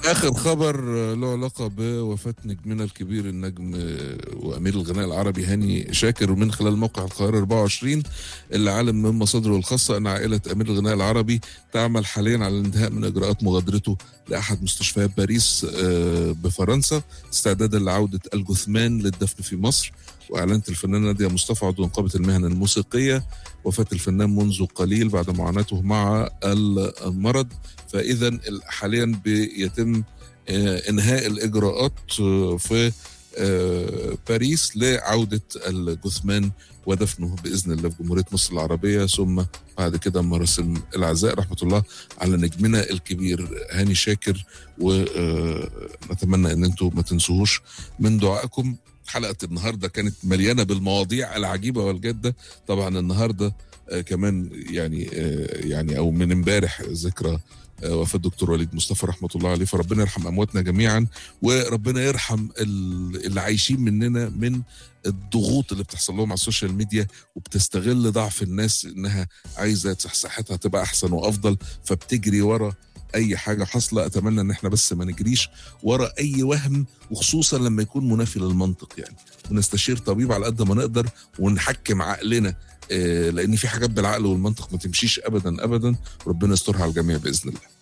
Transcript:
اخر خبر له علاقه بوفاه نجمنا الكبير النجم وامير الغناء العربي هاني شاكر ومن خلال موقع القاهره 24 اللي علم من مصادره الخاصه ان عائله امير الغناء العربي تعمل حاليا على الانتهاء من اجراءات مغادرته لاحد مستشفيات باريس بفرنسا استعدادا لعوده الجثمان للدفن في مصر واعلنت الفنانه ناديه مصطفى عضو نقابه المهن الموسيقيه وفاه الفنان منذ قليل بعد معاناته مع المرض فاذا حاليا بيتم انهاء الاجراءات في باريس لعوده الجثمان ودفنه باذن الله في جمهوريه مصر العربيه ثم بعد كده مراسم العزاء رحمه الله على نجمنا الكبير هاني شاكر ونتمنى ان انتم ما تنسوهوش من دعائكم حلقه النهارده كانت مليانه بالمواضيع العجيبه والجاده طبعا النهارده كمان يعني يعني او من امبارح ذكرى وفاه الدكتور وليد مصطفى رحمه الله عليه فربنا يرحم امواتنا جميعا وربنا يرحم اللي عايشين مننا من الضغوط اللي بتحصل لهم على السوشيال ميديا وبتستغل ضعف الناس انها عايزه صحتها تبقى احسن وافضل فبتجري ورا اي حاجه حاصله اتمنى ان احنا بس ما نجريش ورا اي وهم وخصوصا لما يكون منافي للمنطق يعني ونستشير طبيب على قد ما نقدر ونحكم عقلنا لان في حاجات بالعقل والمنطق ما تمشيش ابدا ابدا ربنا يسترها على الجميع باذن الله